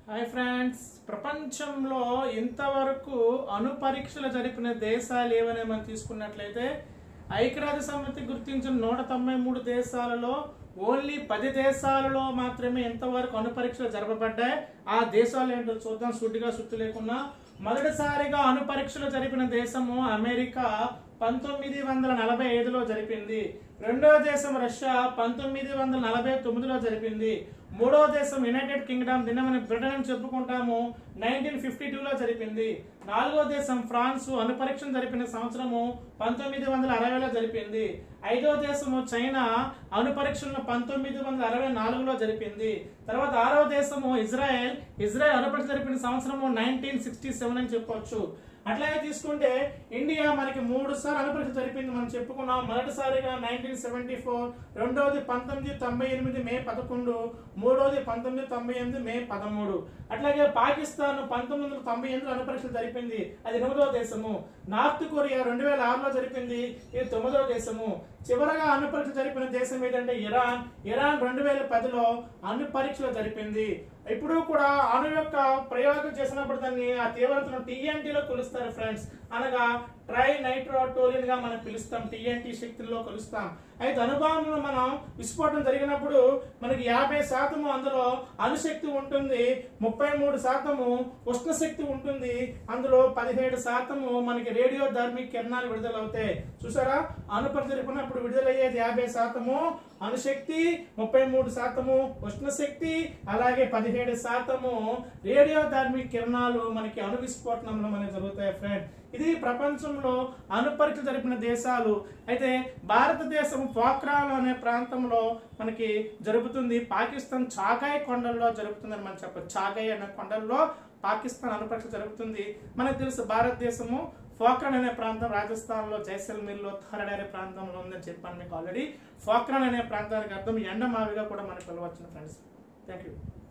hi friends ప్రపంచంలో ఇంతవరకు అణు పరీక్షలు జరిపిన దేశాలు ఏవని మనం తీసుకున్నట్లయితే ఐక్యరాజ్య సమితి గుర్తించిన నూట తొంభై మూడు దేశాలలో ఓన్లీ పది దేశాలలో మాత్రమే ఇంతవరకు అణు పరీక్షలు జరపబడ్డాయి ఆ దేశాలు ఏంటో చూద్దాం సుడ్డిగా సుత్తి లేకుండా మొదటిసారిగా అణు పరీక్షలు జరిపిన దేశము అమెరికా పంతొమ్మిది వందల నలభై ఐదులో జరిపింది రెండో దేశం రష్యా పంతొమ్మిది వందల నలభై తొమ్మిదిలో జరిపింది మూడో దేశం యునైటెడ్ కింగ్డమ్ దీన్ని మనం బ్రిటన్ అని చెప్పుకుంటాము నైన్టీన్ ఫిఫ్టీ టూలో జరిపింది నాలుగో దేశం ఫ్రాన్స్ అణుపరీక్షను జరిపిన సంవత్సరము పంతొమ్మిది వందల అరవైలో జరిపింది ఐదో దేశము చైనా అణుపరీక్షలను పంతొమ్మిది వందల అరవై నాలుగులో జరిపింది తర్వాత ఆరో దేశము ఇజ్రాయెల్ ఇజ్రాయెల్ అణుపరీక్ష జరిపిన సంవత్సరము నైన్టీన్ సిక్స్టీ సెవెన్ అని చెప్పొచ్చు అట్లాగే తీసుకుంటే ఇండియా మనకి మూడు సార్లు అణుపరీక్ష జరిపింది మనం చెప్పుకున్నాం మొదటిసారిగా నైన్టీన్ సెవెంటీ ఫోర్ రెండోది పంతొమ్మిది తొంభై ఎనిమిది మే పదకొండు మూడోది పంతొమ్మిది తొంభై ఎనిమిది మే పదమూడు అట్లాగే పాకిస్తాన్ పంతొమ్మిది వందల తొంభై ఎనిమిది అణుపరీక్షలు జరిపింది అది ఎనిమిదో దేశము నార్త్ కొరియా రెండు వేల ఆరులో జరిపింది ఇది తొమ్మిదో దేశము చివరగా అణు పరీక్ష జరిపిన దేశం ఏదంటే ఇరాన్ ఇరాన్ రెండు వేల పదిలో అణు పరీక్షలు జరిపింది ఇప్పుడు కూడా అణు యొక్క ప్రయోగం చేసినప్పుడు దాన్ని ఆ తీవ్రతను టీఎన్టీలో కొలుస్తారు ఫ్రెండ్స్ అనగా ట్రై నైట్రోటోలిన్ గా మనం పిలుస్తాం టీఎన్టీ శక్తుల్లో కొలుస్తాం అయితే అనుభవంలో మనం విస్ఫోటనం జరిగినప్పుడు మనకి యాభై శాతము అందులో అణుశక్తి ఉంటుంది ముప్పై మూడు శాతము ఉష్ణశక్తి ఉంటుంది అందులో పదిహేడు శాతము మనకి రేడియో ధర్మిక్ కిరణాలు విడుదలవుతాయి చూసారా అణుపరి జరిపినప్పుడు విడుదలయ్యేది యాభై శాతము అణుశక్తి ముప్పై మూడు శాతము ఉష్ణశక్తి అలాగే పదిహేడు శాతము రేడియో ధార్మిక కిరణాలు మనకి అణు విస్ఫోటనంలో మనకి జరుగుతాయి ఫ్రెండ్ ఇది ప్రపంచంలో అణు పరీక్ష జరిపిన దేశాలు అయితే భారతదేశం పోఖ్రాన్ అనే ప్రాంతంలో మనకి జరుగుతుంది పాకిస్తాన్ చాగాయ్ కొండల్లో జరుగుతుందని మనం చెప్పచ్చు చాగాయ్ అనే కొండల్లో పాకిస్తాన్ అణు పరీక్ష జరుగుతుంది మనకు తెలుసు భారతదేశము ఫోక్రాన్ అనే ప్రాంతం రాజస్థాన్ లో జైసల్మీర్ లో థరడ్ అనే ప్రాంతంలో ఉందని చెప్పాను మీకు ఆల్రెడీ ఫోక్రాన్ అనే ప్రాంతానికి అర్థం ఎండమావిగా కూడా మనం పిలవచ్చు ఫ్రెండ్స్ థ్యాంక్ యూ